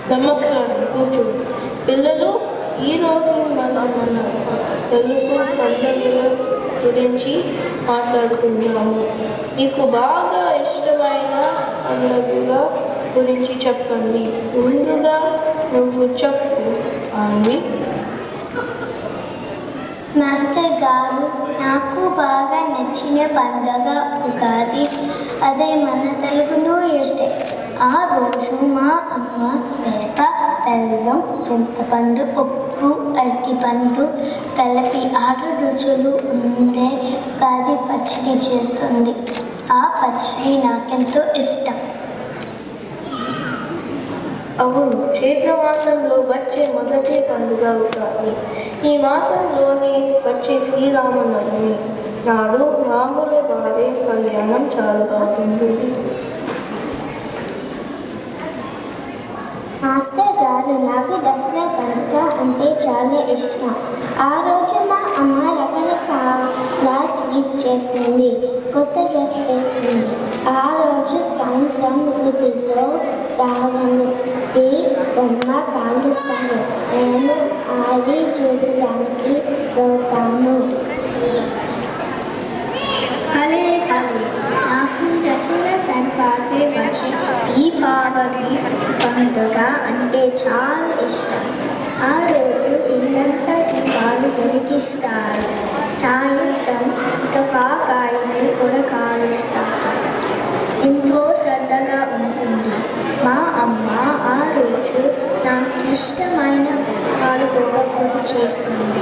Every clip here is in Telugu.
నమస్కారం కూర్చో పిల్లలు ఈరోజు మనం మన తెలుగు పండుగల గురించి మాట్లాడుకుందాము మీకు బాగా ఇష్టమైన పండుగల గురించి చెప్పండి ముందుగా నువ్వు చెప్పు అని మాస్టర్ గారు నాకు బాగా నచ్చిన పండగ ఉగాది అదే మన తెలుగు న్యూ ఇయర్స్ డే ఆ రోజు మా అమ్మ వేప బెల్లం చింతపండు ఉప్పు అరటిపండు కలిపి ఆరు రుచులు ఉండే ఉగాది పచ్చడి చేస్తుంది ఆ పచ్చడి నాకెంతో ఇష్టం అవును చైత్రమాసంలో వచ్చే మొదటి పండుగ ఉగాది ఈ మాసంలోనే వచ్చే శ్రీరామనవమి నాడు రాముల వారి కళ్యాణం చాలా బాగుంటుంది మాస్టర్ గారు నాకు దసరా పండుగ అంటే చాలా ఇష్టం ఆ రోజు మా అమ్మ రకరకాల స్వీట్ చేసింది కొత్త డ్రెస్ వేసింది ఆ రోజు సాయంత్రం వీటిలో రావణి బొమ్మ కాలుస్తాను నేను ఆడి చూడడానికి వెళ్తాను భలే భలే నాకు దసరా తర్వాత వచ్చే దీపావళి పండుగ అంటే చాలా ఇష్టం ఆ రోజు ఇల్లంతా దీపాలు వెలిగిస్తారు సాయంత్రం టపాకాయలు కూడా కాలుస్తారు ఎంతో శ్రద్ధగా ఉంటుంది మా అమ్మ ఆ రోజు నాకు ఇష్టమైన పాలుకోవ కూడా చేస్తుంది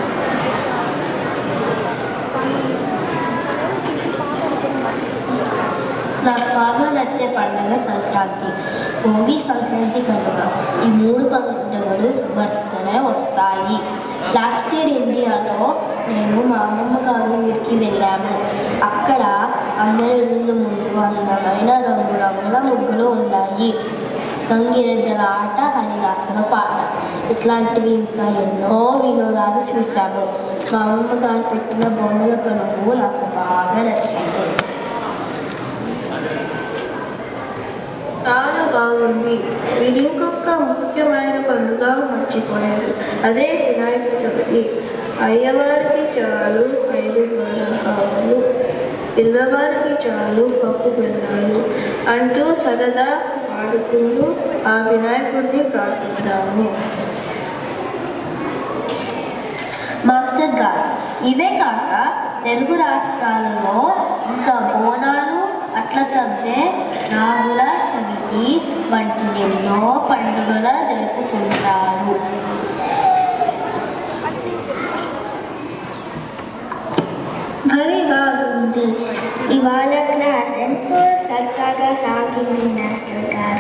నాకు బాగా నచ్చే పండుగ సంక్రాంతి భోగి సంక్రాంతి కనుక ఈ మూడు పండుగలు వరుసనే వస్తాయి లాస్ట్ ఇయర్ ఇండియాలో నేను మా అమ్మమ్మ గారి ఊరికి వెళ్ళాము అక్కడ అందరి ఇళ్ళు ముందు అందమైన రంగురంగుల ముగ్గులు ఉన్నాయి గంగిరెద్దుల ఆట హరిదాసుల పాట ఇట్లాంటివి ఇంకా ఎన్నో వినోదాలు చూశాము మా అమ్మమ్మ గారు పెట్టిన బొమ్మల కొనుగోలు నాకు బాగా నచ్చింది చాలా బాగుంది మీరు ఇంకొక ముఖ్యమైన పండుగ మర్చిపోయారు అదే వినాయక చవితి అయ్యవారికి చాలు ఐదు కావాలి పిల్లవారికి చాలు పప్పు బెల్లాలు అంటూ సరదా ఆడుకుంటూ ఆ వినాయకుడిని ప్రార్థిద్దాము మాస్టర్ గారు ఇవే కాక తెలుగు రాష్ట్రాలలో ఇంకా బోనాలు అట్ల తద్దే నాగుల చవితి వంటి ఎన్నో పండుగల జరుపుకుంటారు భలే బాగుంది ఇవాళ క్లాస్ ఎంతో సరదాగా సాగింది మాస్టర్ గారు